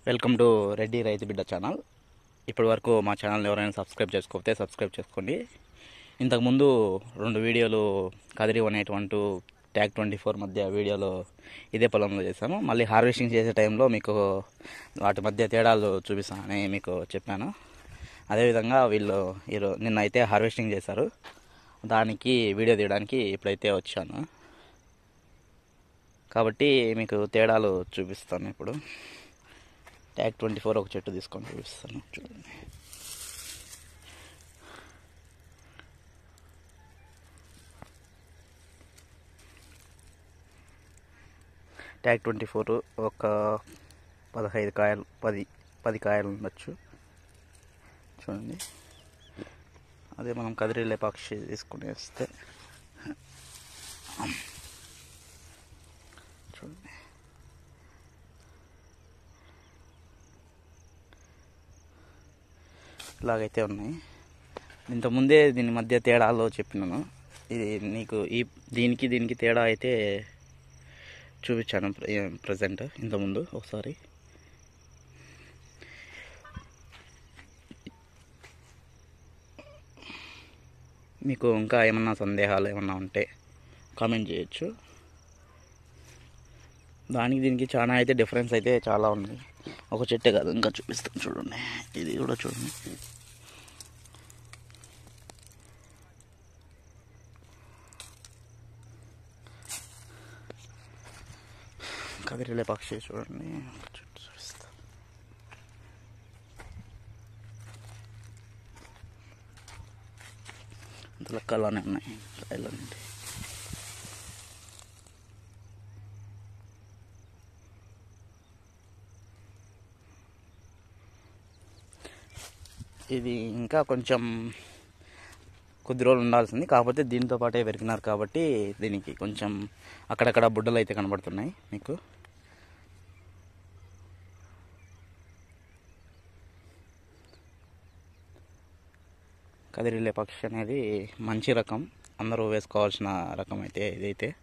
welcome to Reddy రైతు బిడ్డ channel ఇప్పటి వరకు మా ఛానల్ ఎవరైనా సబ్స్క్రైబ్ చేసుకోకపోతే సబ్స్క్రైబ్ చేసుకోండి ఇంతకుముందు రెండు వీడియోలు Kadiri one eight one two tag twenty four మధ్య వీడియోలు ఇదే పొలంలో చేశాను మళ్ళీ హార్వెస్టింగ్ చేసే టైంలో మీకు వాటి మధ్య తేడాలు చూపిస్తానని మీకు చెప్పాను అదేవిధంగా వీళ్ళు ఈరో నిన్న అయితే హార్వెస్టింగ్ చేశారు దానికి వీడియో తీయడానికి ఇప్పుడైతే వచ్చాను కాబట్టి మీకు తేడాలు చూపిస్తాను ఇప్పుడు ట్యాగ్ ట్వంటీ ఫోర్ ఒక చెట్టు తీసుకొని చూపిస్తాను చూడండి ట్యాగ్ ట్వంటీ ఫోర్ ఒక పదహైదు కాయలు పది పది కాయలు ఉండొచ్చు చూడండి అదే మనం కదిరి లేపాక్షి తీసుకుని వస్తే చూడండి ఇలాగైతే ఉన్నాయి ఇంతకుముందే దీని మధ్య తేడాలో చెప్పినాను ఇది నీకు ఈ దీనికి దీనికి తేడా అయితే చూపించాను ప్రజెంట్ ఇంతకుముందు ఒకసారి మీకు ఇంకా ఏమన్నా సందేహాలు ఏమన్నా ఉంటే కామెంట్ చేయొచ్చు దానికి దీనికి చాలా అయితే డిఫరెన్స్ అయితే చాలా ఉంది ఒక చెట్టే కాదు ఇంకా చూపిస్తాను చూడండి ఇది కూడా చూడండి కదిరిలే పక్షి చూడండి ఒక చెట్టు చూపిస్తా అంత లెక్కలానే ఉన్నాయి కాయలన్నీ ఇది ఇంకా కొంచెం కొద్ది రోజులు ఉండాల్సింది కాకపోతే దీంతో పాటే పెరిగినారు కాబట్టి దీనికి కొంచెం అక్కడక్కడ బుడ్డలు అయితే కనబడుతున్నాయి మీకు కదిరిలే పక్షి అనేది మంచి రకం అందరూ వేసుకోవాల్సిన రకం అయితే ఇదైతే